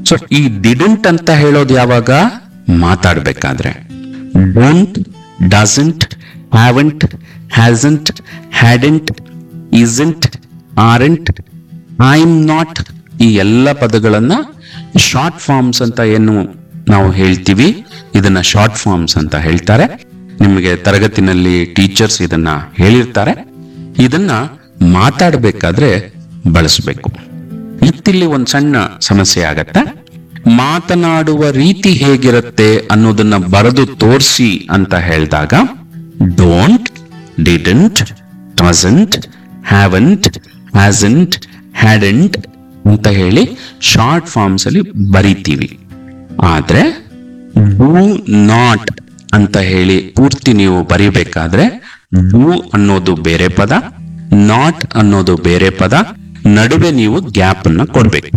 so ಈ didn't ಅಂತ ಹೇಳೋದು ಯಾವಾಗ ಮಾತಾಡ್ಬೇಕಾದ್ರೆ don't doesn't haven't hasn't hadn't isn't aren't I am not ಈ ಎಲ್ಲ ಪದಗಳನ್ನ ಶಾರ್ಟ್ ಫಾರ್ಮ್ಸ್ ಅಂತ ಏನು ನಾವು ಹೇಳ್ತೀವಿ ಇದನ್ನ ಶಾರ್ಟ್ ಫಾರ್ಮ್ಸ್ ಅಂತ ಹೇಳ್ತಾರೆ ನಿಮಗೆ ತರಗತಿನಲ್ಲಿ ಟೀಚರ್ಸ್ ಇದನ್ನ ಹೇಳಿರ್ತಾರೆ ಇದನ್ನ ಮಾತಾಡಬೇಕಾದ್ರೆ ಬಳಸಬೇಕು ಇತ್ತಿಲ್ಲಿ ಒಂದ್ ಸಣ್ಣ ಸಮಸ್ಯೆ ಆಗತ್ತೆ ಮಾತನಾಡುವ ರೀತಿ ಹೇಗಿರುತ್ತೆ ಅನ್ನೋದನ್ನ ಬರೆದು ತೋರಿಸಿ ಅಂತ ಹೇಳಿದಾಗ don't didn't doesn't haven't hasn't hadn't ಅಂತ ಹೇಳಿ ಶಾರ್ಟ್ ಫಾರ್ಮ್ಸ್ ಅಲ್ಲಿ ಬರಿತೀವಿ ಆದ್ರೆ ಡೂ ನಾಟ್ ಅಂತ ಹೇಳಿ ಪೂರ್ತಿ ನೀವು ಬರಿಬೇಕಾದ್ರೆ ಡೂ ಅನ್ನೋದು ಬೇರೆ ಪದ ನಾಟ್ ಅನ್ನೋದು ಬೇರೆ ಪದ ನಡುವೆ ನೀವು ಗ್ಯಾಪ್ ಅನ್ನ ಕೊಡ್ಬೇಕು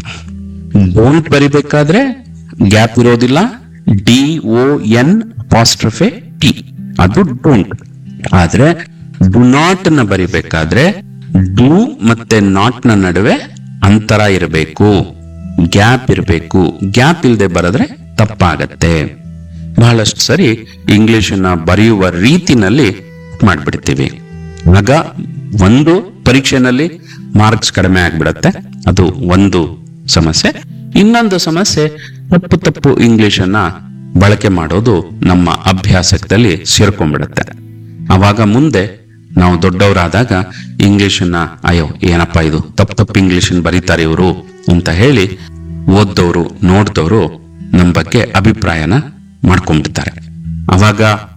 ಡೋಂಟ್ ಬರಿಬೇಕಾದ್ರೆ ಗ್ಯಾಪ್ ಇರೋದಿಲ್ಲ D O N apostrophe T ಅದು ಡೋಂಟ್ ಆದ್ರೆ ಡು ನಾಟ್ ನ ಬರಿಬೇಕಾದ್ರೆ ಡು ಮತ್ತೆ ನಾಟ್ ನ ನಡುವೆ ಅಂತರ ಇರಬೇಕು ಗ್ಯಾಪ್ ಇರಬೇಕು ಗ್ಯಾಪ್ ಇಲ್ಲದೆ ಬರೆದ್ರೆ ತಪ್ಪಾಗತ್ತೆ ಬಹಳಷ್ಟು ಸರಿ ಇಂಗ್ಲಿಷನ್ನ ಬರೆಯುವ ರೀತಿನಲ್ಲಿ ಮಾಡ್ಬಿಡ್ತೀವಿ ಆಗ ಒಂದು ಪರೀಕ್ಷೆನಲ್ಲಿ ಮಾರ್ಕ್ಸ್ ಕಡಿಮೆ ಆಗ್ಬಿಡತ್ತೆ ಅದು ಒಂದು ಸಮಸ್ಯೆ ಇನ್ನೊಂದು ಸಮಸ್ಯೆ ತಪ್ಪು ತಪ್ಪು ಇಂಗ್ಲಿಷ್ ಅನ್ನ ಬಳಕೆ ಮಾಡೋದು ನಮ್ಮ ಅಭ್ಯಾಸದಲ್ಲಿ ಸೇರ್ಕೊಂಡ್ಬಿಡತ್ತೆ ಅವಾಗ ಮುಂದೆ ನಾವು ದೊಡ್ಡವರಾದಾಗ ಇಂಗ್ಲಿಷನ್ನ ಅಯ್ಯೋ ಏನಪ್ಪಾ ಇದು ತಪ್ಪು ತಪ್ಪು ಇಂಗ್ಲಿಷ್ ಬರೀತಾರೆ ಇವರು ಅಂತ ಹೇಳಿ ಓದ್ದವರು ನೋಡ್ದವರು ನಮ್ಮ ಬಗ್ಗೆ ಅಭಿಪ್ರಾಯನ ಮಾಡ್ಕೊಂಡ್ಬಿಡ್ತಾರೆ ಅವಾಗ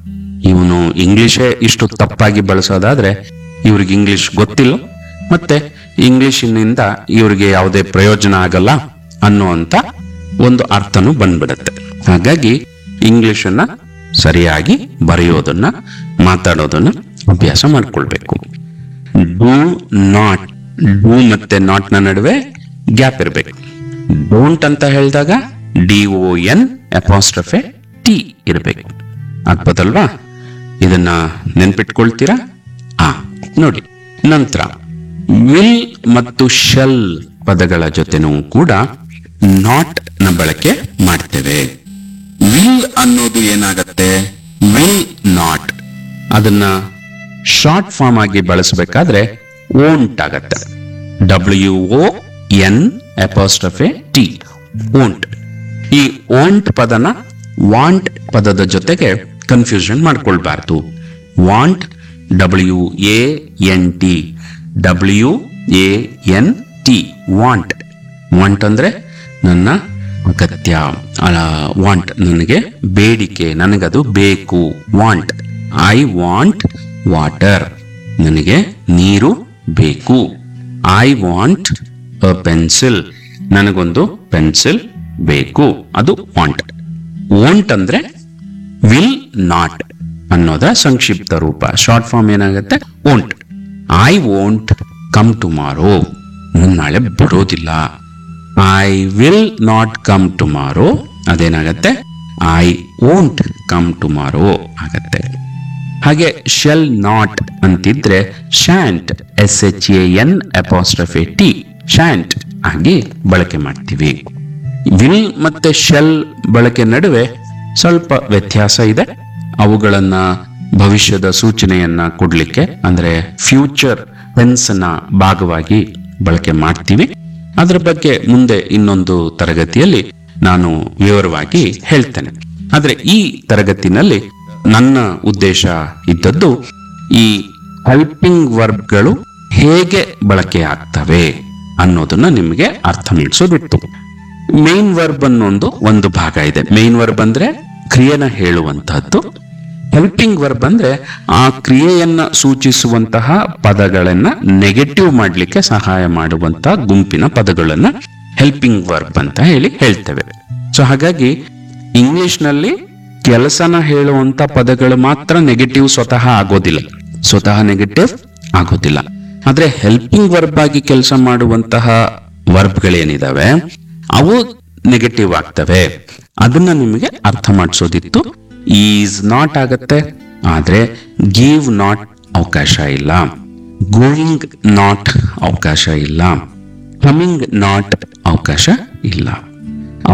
ಇವನು ಇಂಗ್ಲಿಷೇ ಇಷ್ಟು ತಪ್ಪಾಗಿ ಬಳಸೋದಾದ್ರೆ ಇವ್ರಿಗೆ ಇಂಗ್ಲಿಷ್ ಗೊತ್ತಿಲ್ಲ ಮತ್ತೆ ಇಂಗ್ಲಿಷಿನಿಂದ ಇವ್ರಿಗೆ ಯಾವುದೇ ಪ್ರಯೋಜನ ಆಗಲ್ಲ ಅನ್ನುವಂತ ಒಂದು ಅರ್ಥನೂ ಬಂದ್ಬಿಡುತ್ತೆ ಹಾಗಾಗಿ ಇಂಗ್ಲಿಷನ್ನ ಸರಿಯಾಗಿ ಬರೆಯೋದನ್ನ ಮಾತಾಡೋದನ್ನ ಅಭ್ಯಾಸ ಮಾಡ್ಕೊಳ್ಬೇಕು ಡೂ ನಾಟ್ ಡೂ ಮತ್ತೆ ನಾಟ್ ನ ನಡುವೆ ಗ್ಯಾಪ್ ಇರಬೇಕು ಡೋಂಟ್ ಅಂತ ಹೇಳಿದಾಗ D O N apostrophe T ಇರಬೇಕು ಆಗ್ಬೋದಲ್ವಾ ಇದನ್ನ ನೆನ್ಪಿಟ್ಕೊಳ್ತೀರಾ ಆ ನೋಡಿ ನಂತರ ವಿಲ್ ಮತ್ತು ಶೆಲ್ ಪದಗಳ ಜೊತೆನೂ ಕೂಡ ನಾಟ್ ನ ಬಳಕೆ ಮಾಡ್ತೇವೆ ವಿಲ್ ಅನ್ನೋದು ಏನಾಗತ್ತೆ ವಿಲ್ ನಾಟ್ ಅದನ್ನ ಶಾರ್ಟ್ ಫಾರ್ಮ್ ಆಗಿ ಬಳಸಬೇಕಾದ್ರೆ ಓಂಟ್ ಆಗತ್ತೆ W O N apostrophe T won't ಈ ಓಂಟ್ ಪದನ ವಾಂಟ್ ಪದದ ಜೊತೆಗೆ ಕನ್ಫ್ಯೂಷನ್ ಮಾಡ್ಕೊಳ್ಬಾರ್ದು want W A N T W A N T want want ಅಂದ್ರೆ ನನ್ನ ಅಗತ್ಯ ವಾಂಟ್ ನನಗೆ ಬೇಡಿಕೆ ನನಗದು ಬೇಕು ವಾಂಟ್ ಐ ವಾಂಟ್ ವಾಟರ್ ನನಗೆ ನೀರು ಬೇಕು ಐ ವಾಂಟ್ ಅ ಪೆನ್ಸಿಲ್ ನನಗೊಂದು ಪೆನ್ಸಿಲ್ ಬೇಕು ಅದು ವಾಂಟ್ ವಾಂಟ್ ಅಂದ್ರೆ ವಿಲ್ ನಾಟ್ ಅನ್ನೋದರ ಸಂಕ್ಷಿಪ್ತ ರೂಪ ಶಾರ್ಟ್ ಫಾರ್ಮ್ ಏನಾಗುತ್ತೆ won't I won't come tomorrow ನಾನು ನಾಳೆ ಬರೋದಿಲ್ಲ I will not come tomorrow ಅದೇನಾಗತ್ತೆ ಐ ವೋಂಟ್ ಕಮ್ ಟುಮಾರೋ ಆಗತ್ತೆ ಹಾಗೆ ಶೆಲ್ ನಾಟ್ ಅಂತಿದ್ರೆ shan't S H A N apostrophe T shan't ಆಗಿ ಬಳಕೆ ಮಾಡ್ತೀವಿ ವಿಲ್ ಮತ್ತೆ ಶೆಲ್ ಬಳಕೆ ನಡುವೆ ಸ್ವಲ್ಪ ವ್ಯತ್ಯಾಸ ಇದೆ ಅವುಗಳನ್ನ ಭವಿಷ್ಯದ ಸೂಚನೆಯನ್ನ ಕೊಡ್ಲಿಕ್ಕೆ ಅಂದ್ರೆ ಫ್ಯೂಚರ್ ಟೆನ್ಸ್ ನ ಭಾಗವಾಗಿ ಬಳಕೆ ಮಾಡ್ತೀವಿ ಅದರ ಬಗ್ಗೆ ಮುಂದೆ ಇನ್ನೊಂದು ತರಗತಿಯಲ್ಲಿ ನಾನು ವಿವರವಾಗಿ ಹೇಳ್ತೇನೆ ಆದ್ರೆ ಈ ತರಗತಿನಲ್ಲಿ ನನ್ನ ಉದ್ದೇಶ ಇದ್ದದ್ದು ಈ ಹೆಲ್ಪಿಂಗ್ ವರ್ಬ್ಗಳು ಹೇಗೆ ಬಳಕೆ ಆಗ್ತವೆ ಅನ್ನೋದನ್ನ ನಿಮಗೆ ಅರ್ಥ ಮಾಡಿಸೋದಿತ್ತು ಮೇನ್ ವರ್ಬ್ ಅನ್ನೊಂದು ಒಂದು ಭಾಗ ಇದೆ ಮೇನ್ ವರ್ಬ್ ಅಂದ್ರೆ ಕ್ರಿಯೆನ ಹೇಳುವಂತಹದ್ದು ಹೆಲ್ಪಿಂಗ್ ವರ್ಬ್ ಅಂದ್ರೆ ಆ ಕ್ರಿಯೆಯನ್ನ ಸೂಚಿಸುವಂತಹ ಪದಗಳನ್ನ ನೆಗೆಟಿವ್ ಮಾಡ್ಲಿಕ್ಕೆ ಸಹಾಯ ಮಾಡುವಂತಹ ಗುಂಪಿನ ಪದಗಳನ್ನ ಹೆಲ್ಪಿಂಗ್ ವರ್ಬ್ ಅಂತ ಹೇಳಿ ಹೇಳ್ತೇವೆ ಸೊ ಹಾಗಾಗಿ ಇಂಗ್ಲಿಷ್ ನಲ್ಲಿ ಕೆಲಸನ ಹೇಳುವಂತ ಪದಗಳು ಮಾತ್ರ ನೆಗೆಟಿವ್ ಸ್ವತಃ ಆಗೋದಿಲ್ಲ ಸ್ವತಃ ನೆಗೆಟಿವ್ ಆಗೋದಿಲ್ಲ ಆದ್ರೆ ಹೆಲ್ಪಿಂಗ್ ವರ್ಬ್ ಆಗಿ ಕೆಲಸ ಮಾಡುವಂತಹ ವರ್ಬ್ಗಳೇನಿದಾವೆ ಅವು ನೆಗೆಟಿವ್ ಆಗ್ತವೆ ಅದನ್ನ ನಿಮಗೆ ಅರ್ಥ ಮಾಡಿಸೋದಿತ್ತು ಈಸ್ ನಾಟ್ ಆಗತ್ತೆ ಆದ್ರೆ ಗಿವ್ ನಾಟ್ ಅವಕಾಶ ಇಲ್ಲ ಗೋಯಿಂಗ್ ನಾಟ್ ಅವಕಾಶ ಇಲ್ಲ ಕಮಿಂಗ್ ನಾಟ್ ಅವಕಾಶ ಇಲ್ಲ